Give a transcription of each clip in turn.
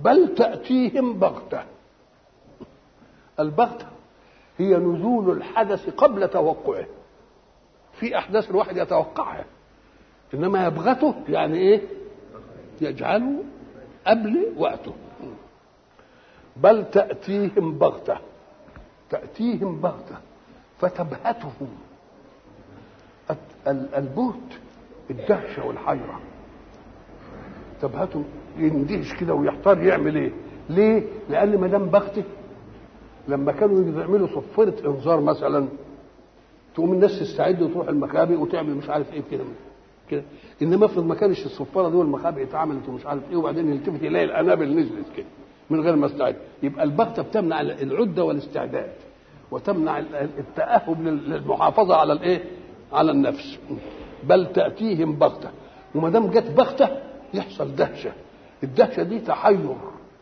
بل تأتيهم بغتة البغتة هي نزول الحدث قبل توقعه في أحداث الواحد يتوقعها إنما يبغته يعني إيه يجعله قبل وقته بل تأتيهم بغتة تأتيهم بغتة فتبهتهم البهت الدهشة والحيرة تبهته يندهش كده ويحتار يعمل ايه ليه لان ما دام بغته لما كانوا يعملوا صفرة انذار مثلا تقوم الناس تستعد وتروح المخابئ وتعمل مش عارف ايه كده كده انما افرض ما كانش الصفاره دي والمخابئ اتعملت ومش عارف ايه وبعدين يلتفت يلاقي الانابل نزلت كده من غير ما استعد يبقى البغته بتمنع العده والاستعداد وتمنع التاهب للمحافظه على الايه على النفس بل تاتيهم بغته وما دام جت بغته يحصل دهشه الدهشه دي تحير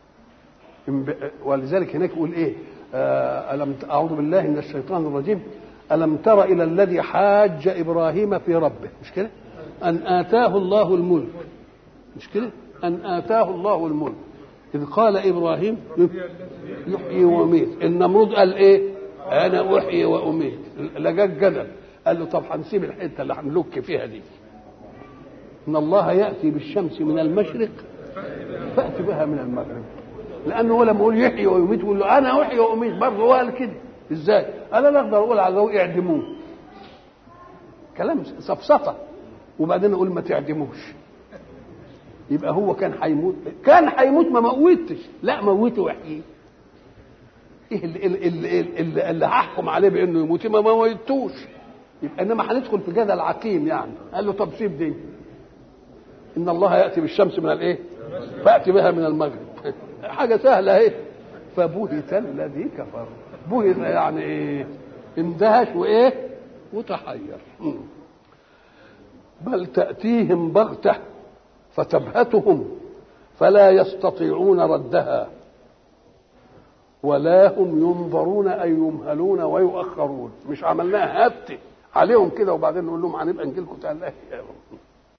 ولذلك هناك يقول ايه آه الم اعوذ بالله من الشيطان الرجيم الم تر الى الذي حاج ابراهيم في ربه مش كده ان اتاه الله الملك مش كده ان اتاه الله الملك اذ قال ابراهيم يحيي ويميت النمرود قال ايه انا احيي واميت لقى جدل قال له طب هنسيب الحته اللي هنلك فيها دي ان الله ياتي بالشمس من المشرق فات بها من المغرب لانه هو لما يقول يحيي ويميت يقول له انا احيي واميت برضه هو قال كده ازاي؟ انا لا اقدر اقول على ذوق اعدموه كلام سفسطه وبعدين اقول ما تعدموش يبقى هو كان هيموت كان هيموت ما موتش لا موته واحييه ايه اللي, اللي, اللي, اللي هحكم عليه بانه يموت ما موتوش يبقى انما هندخل في جدل عقيم يعني قال له طب سيب دي ان الله ياتي بالشمس من الايه فاتي بها من المغرب حاجه سهله اهي فبهت الذي كفر بهت يعني ايه اندهش وايه وتحير بل تاتيهم بغته فتبهتهم فلا يستطيعون ردها ولا هم ينظرون اي يمهلون ويؤخرون مش عملناها هبت عليهم كده وبعدين نقول لهم هنبقى نجي لكم